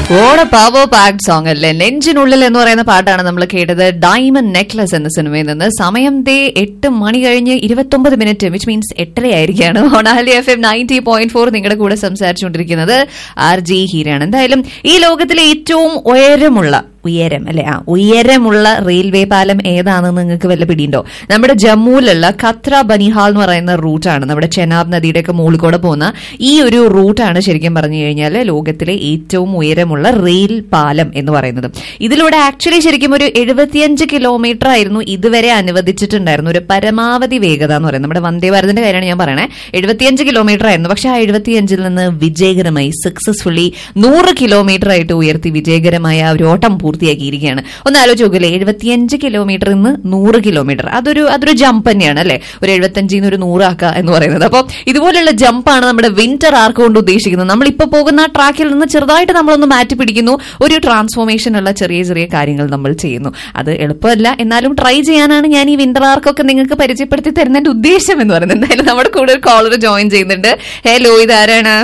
ഓട power packed song അല്ലേ നെഞ്ചിനുള്ളിൽ എന്ന് പറയുന്ന പാട്ടാണ് നമ്മൾ കേട്ടത് ഡയമണ്ട് നെക്ലസ് എന്ന സിനിമയിൽ നിന്ന് സമയം ദേ എട്ട് മണി കഴിഞ്ഞ് ഇരുപത്തൊമ്പത് മിനിറ്റ് വിച്ച് മീൻസ് എട്ടരയായിരിക്കാണ് ഓണാലി F M ninety point four നിങ്ങളുടെ കൂടെ സംസാരിച്ചുകൊണ്ടിരിക്കുന്നത് ആർ ജി ഹീരാണ് എന്തായാലും ഈ ലോകത്തിലെ ഏറ്റവും ഉയരമുള്ള ഉയരം അല്ലെ ആ ഉയരമുള്ള റെയിൽവേ പാലം ഏതാണെന്ന് നിങ്ങൾക്ക് വല്ല പിടിയുണ്ടോ നമ്മുടെ ജമ്മുവിലുള്ള ഖത്ര ബനിഹാൽ എന്ന് പറയുന്ന റൂട്ടാണ് നമ്മുടെ ചെനാബ് നദിയുടെ ഒക്കെ മുകളിൽ കൂടെ പോകുന്ന ഈ ഒരു റൂട്ടാണ് ശരിക്കും പറഞ്ഞു കഴിഞ്ഞാൽ ലോകത്തിലെ ഏറ്റവും ഉയരമുള്ള റെയിൽ പാലം എന്ന് പറയുന്നത് ഇതിലൂടെ ആക്ച്വലി ശരിക്കും ഒരു എഴുപത്തിയഞ്ച് കിലോമീറ്റർ ആയിരുന്നു ഇതുവരെ അനുവദിച്ചിട്ടുണ്ടായിരുന്നു ഒരു പരമാവധി വേഗത എന്ന് പറയുന്നത് നമ്മുടെ വന്ദേ ഭാരതിന്റെ കാര്യമാണ് ഞാൻ പറയണേ എഴുപത്തിയഞ്ച് കിലോമീറ്റർ ആയിരുന്നു പക്ഷെ ആ എഴുപത്തിയഞ്ചിൽ നിന്ന് വിജയകരമായി സക്സസ്ഫുള്ളി നൂറ് കിലോമീറ്റർ ആയിട്ട് ഉയർത്തി വിജയകരമായ ആ ഒരു ഓട്ടം പൂർത്തിയാക്കിയിരിക്കുകയാണ് ഒന്ന് ആലോചിച്ച് നോക്കില്ലേ എഴുപത്തിയഞ്ച് കിലോമീറ്ററിൽ നിന്ന് നൂറ് കിലോമീറ്റർ അതൊരു അതൊരു ജമ്പ് തന്നെയാണ് അല്ലെ ഒരു എഴുപത്തഞ്ചിൽ നിന്ന് ഒരു നൂറാക്കുക എന്ന് പറയുന്നത് അപ്പോൾ ഇതുപോലുള്ള ജമ്പാണ് നമ്മുടെ വിന്റർ ആർക്ക് കൊണ്ട് ഉദ്ദേശിക്കുന്നത് നമ്മൾ ഇപ്പോൾ പോകുന്ന ആ ട്രാക്കിൽ നിന്ന് ചെറുതായിട്ട് നമ്മളൊന്ന് മാറ്റി പിടിക്കുന്നു ഒരു ട്രാൻസ്ഫോർമേഷൻ ഉള്ള ചെറിയ ചെറിയ കാര്യങ്ങൾ നമ്മൾ ചെയ്യുന്നു അത് എളുപ്പമല്ല എന്നാലും ട്രൈ ചെയ്യാനാണ് ഞാൻ ഈ വിന്റർ ആർക്കൊക്കെ നിങ്ങൾക്ക് പരിചയപ്പെടുത്തി തരുന്നതിന്റെ ഉദ്ദേശം എന്ന് പറയുന്നത് എന്തായാലും നമ്മുടെ കൂടെ ഒരു കോളർ ജോയിൻ ചെയ്യുന്നുണ്ട് ഹലോ ഇതാരാണ്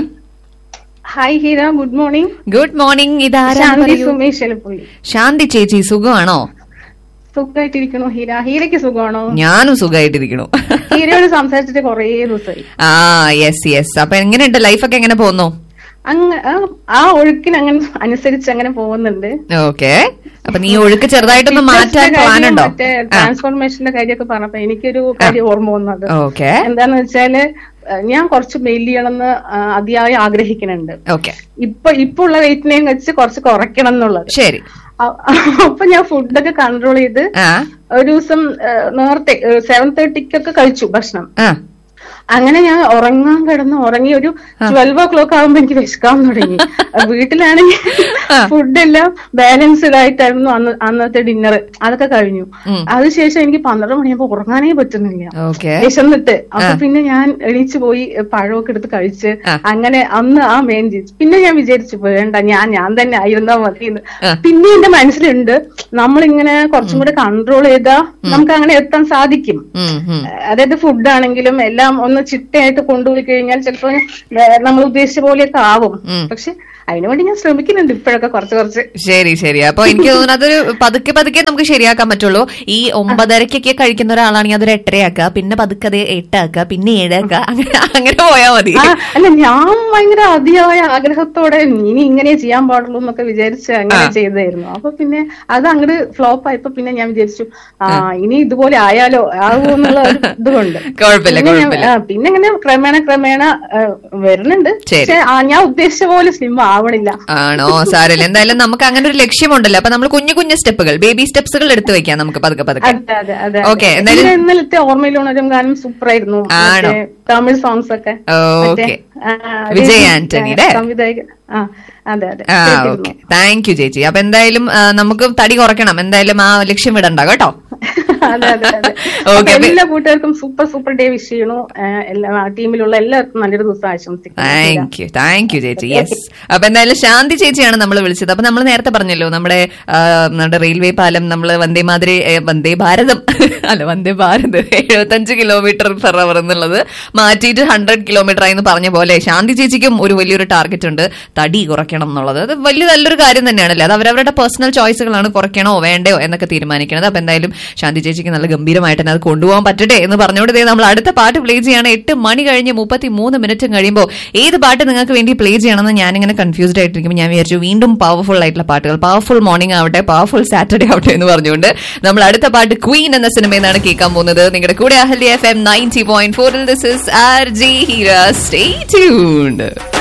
hi Heera good morning good morning ഇതാരാണ് ശാന്തി പറയൂ. സുമേഷ് എലപ്പുള്ളി ശാന്തി ചേച്ചി സുഖമാണോ സുഖമായിട്ടിരിക്കണോ ഹീര ഹീരയ്ക്ക് സുഖമാണോ ഞാനും സുഖമായിട്ടിരിക്കണു ഹീരയോട് സംസാരിച്ചിട്ട് കുറേ ദിവസമായി ആ യെസ് യെസ് അപ്പൊ എങ്ങനെയുണ്ട് ലൈഫൊക്കെ എങ്ങനെ പോകുന്നു അങ്ങ് ആ- ആ ഒഴുക്കിന് അങ്ങനെ അനുസരിച്ച് അങ്ങനെ പോകുന്നുണ്ട് ഓക്കെ അപ്പൊ നീ ഒഴുക്ക് ചെറുതായിട്ടൊന്ന് മാറ്റാൻ Fitness ന്റെ പ്ലാൻ കാര്യം ഉണ്ടോ മറ്റേ ട്രാൻസ്ഫോർമേഷന്റെ കാര്യമൊക്കെ പറഞ്ഞപ്പോ എനിക്കൊരു കാര്യം ഓർമ്മ വന്നത് ഓക്കെ എന്താന്ന് വെച്ചാല് ഏഹ്, ഞാൻ കുറച്ച് മെല്ലിയണമെന്ന് ആ, അതിയായി ആഗ്രഹിക്കുന്നുണ്ട് ഓക്കെ ഇപ്പൊ ഇപ്പൊ ഉള്ള വെയിറ്റിനെയും വെച്ച് കുറച്ച് കുറയ്ക്കണം എന്നുള്ളത് ശരി അ- അപ്പൊ ഞാൻ ഫുഡൊക്കെ കൺട്രോൾ ചെയ്ത് ആ ഒരു ദിവസം ഏഹ്, നേരത്തെ സെവൻ തേർട്ടിക്കൊക്കെ കഴിച്ചു ഭക്ഷണം ആ അങ്ങനെ ഞാൻ ഉറങ്ങാൻ കിടന്ന് ഉറങ്ങി ഒരു ട്വൽവ് ഓ ക്ലോക്ക് ആകുമ്പോ എനിക്ക് വിശക്കാൻ തുടങ്ങി വീട്ടിലാണെങ്കിൽ ഫുഡെല്ലാം ബാലൻസ്ഡ് ആയിട്ടായിരുന്നു അന്ന് അന്നത്തെ ഡിന്നർ അതൊക്കെ കഴിഞ്ഞു അതിനുശേഷം എനിക്ക് പന്ത്രണ്ട് മണിയാകുമ്പോ ഉറങ്ങാനേ പറ്റുന്നില്ല ഓക്കെ വിശന്നിട്ട് അപ്പൊ പിന്നെ ഞാൻ എണീച്ചു പോയി പഴമൊക്കെ എടുത്ത് കഴിച്ച് ആ. അങ്ങനെ അന്ന് ആ മെയിൻ ചെയ്തു പിന്നെ ഞാൻ വിചാരിച്ചു വേണ്ട ഞാൻ ഞാൻ തന്നെ ആയിരുന്നാ മതി എന്ന് ആ. പിന്നെ എന്റെ മനസ്സിലുണ്ട് നമ്മളിങ്ങനെ കുറച്ചും കൂടെ കൺട്രോൾ ചെയ്താൽ നമുക്ക് അങ്ങനെ എത്താൻ സാധിക്കും ഉം, ഉം. അതായത് ഫുഡ് ആണെങ്കിലും എല്ലാം ഒന്ന് ചിട്ടയായിട്ട് കൊണ്ടുപോയി കഴിഞ്ഞാൽ ചിലപ്പോ നമ്മൾ ഉദ്ദേശിച്ച പോലെയൊക്കെ ആവും ഉം. പക്ഷെ അതിനുവേണ്ടി ഞാൻ ശ്രമിക്കുന്നുണ്ട് ഇപ്പോഴൊക്കെ കുറച്ച് കുറച്ച് ശരി ശരി അപ്പൊ എനിക്ക് തോന്നുന്നു അതൊരു പതുക്കെ പതുക്കെ നമുക്ക് ശരിയാക്കാൻ പറ്റുള്ളൂ ഈ ഒമ്പതരക്കൊക്കെ കഴിക്കുന്ന ഒരാളാണെങ്കിൽ അതൊരു എട്ടരയാക്കുക പിന്നെ പതുക്കെ അത് എട്ടാക്കുക പിന്നെ ഏഴാക്കുക അങ്ങനെ അങ്ങനെ പോയാൽ മതി ആ അല്ല ഞാൻ ഭയങ്കര അതിയായ ആഗ്രഹത്തോടെ ഇനി ഇങ്ങനെ ചെയ്യാൻ പാടുള്ളൂ എന്നൊക്കെ വിചാരിച്ച് അങ്ങനെ ചെയ്തായിരുന്നു അപ്പൊ പിന്നെ അത് അങ്ങോട്ട് ഫ്ലോപ്പ് ആയപ്പോ പിന്നെ ഞാൻ വിചാരിച്ചു ആ ഇനി ഇതുപോലെ ആയാലോ ആകുമെന്നുള്ള ഒരു ഇതുകൊണ്ട് കുഴപ്പമില്ല പിന്നെ ഞാൻ- കുഴപ്പമില്ല ആ, പിന്നെ ഇങ്ങനെ ക്രമേണ ക്രമേണ ആ, വരുന്നുണ്ട് ശരി. പക്ഷെ ആ, ഞാൻ ഉദ്ദേശിച്ച പോലെ സ്ലിം ആവണില്ല ആണോ സാരമില്ല എന്തായാലും നമുക്ക് അങ്ങനെ ഒരു ലക്ഷ്യമുണ്ടല്ലോ അപ്പൊ നമ്മൾ കുഞ്ഞു കുഞ്ഞു സ്റ്റെപ്പുകൾ ബേബി സ്റ്റെപ്സുകൾ എടുത്തു വെക്കാം നമുക്ക് പതുക്കെ പതുക്കെ അതെ അതെ അതെ Okay, അതെ. എന്തായാലും- പിന്നെ ഇന്നലത്തെ ഓർമ്മയിലുണരും ഗാനം സൂപ്പർ ആയിരുന്നു ആണോ? മറ്റേ തമിഴ് സോങ്സ് ഒക്കെ ഓക്കെ മറ്റേ, ആ, വിജയ് രജി, ആന്റണിയുടെ? ആ, സംവിധായകൻ ആ അതെ അതെ ആ കേട്ടിരുന്നു. ഓക്കെ താങ്ക് യു ചേച്ചി അപ്പൊ എന്തായാലും ആ, നമുക്ക് തടി കുറയ്ക്കണം എന്തായാലും ആ ലക്ഷ്യം വിടണ്ട കേട്ടോ അതെ അതെ അതെ Okay, അപ്പൊ എല്ലാ കൂട്ടുകാർക്കും സൂപ്പർ സൂപ്പർ ഡേ വിഷ് ചെയ്യണു ആ, എല്ലാ ആ, ടീമിലുള്ള എല്ലാവർക്കും നല്ലൊരു ദിവസം ആശംസിക്കുന്നു താങ്ക് യു താങ്ക് യു ചേച്ചി യെസ് അപ്പൊ എന്തായാലും ശാന്തി ചേച്ചിയാണ് നമ്മൾ വിളിച്ചത് അപ്പൊ നമ്മൾ നേരത്തെ പറഞ്ഞല്ലോ നമ്മുടെ ആ, നമ്മുടെ റെയിൽവേ പാലം നമ്മൾ വന്ദേ മാതിരി ഏ, വന്ദേ ഭാരതം അല്ല വന്ദേ ഭാരത് എഴുപത്തഞ്ച് കിലോമീറ്റർ പെർ അവർ എന്നുള്ളത് മാറ്റിയിട്ട് ഹൺഡ്രഡ് കിലോമീറ്റർ ആയെന്ന് പറഞ്ഞ പോലെ ശാന്തി ചേച്ചിക്കും ഒരു വലിയൊരു ടാർഗറ്റ് ഉണ്ട് തടി കുറയ്ക്കണം എന്നുള്ളത് അത് വലിയ നല്ലൊരു കാര്യം തന്നെയാണല്ലേ അത് അവരവരുടെ പേഴ്സണൽ ചോയ്സുകളാണ് കുറയ്ക്കണോ വേണ്ടയോ എന്നൊക്കെ തീരുമാനിക്കുന്നത് അപ്പൊ എന്തായാലും ശാന്തി ചേച്ചിക്ക് നല്ല ഗംഭീരമായിട്ട് തന്നെ അത് കൊണ്ടുപോകാൻ പറ്റട്ടെ എന്ന് പറഞ്ഞുകൊണ്ട് ദേ നമ്മൾ അടുത്ത പാട്ട് പ്ലേ ചെയ്യാണ് എട്ട് മണി കഴിഞ്ഞ് മുപ്പത്തി മൂന്ന് മിനിറ്റ് കഴിയുമ്പോൾ ഏത് പാട്ട് നിങ്ങൾക്ക് വേണ്ടി പ്ലേ ചെയ്യണമെന്ന് ഞാനിങ്ങനെ കൺഫ്യൂസ്ഡ് ആയിട്ടിരിക്കും ഞാൻ വിചാരിച്ചു വീണ്ടും പവർഫുൾ ആയിട്ടുള്ള പാട്ടുകൾ പവർഫുൾ മോർണിംഗ് ആവട്ടെ പവർഫുൾ സാറ്റർഡേ ആവട്ടെ എന്ന് പറഞ്ഞുകൊണ്ട് നമ്മൾ അടുത്ത പാട്ട് ക്വീൻ എന്ന സിനിമയിൽ നിന്നാണ് കേൾക്കാൻ പോകുന്നത് നിങ്ങളുടെ കൂടെ Ahalya F M ninety point ഫോറിൽ this is R J Heera stay tuned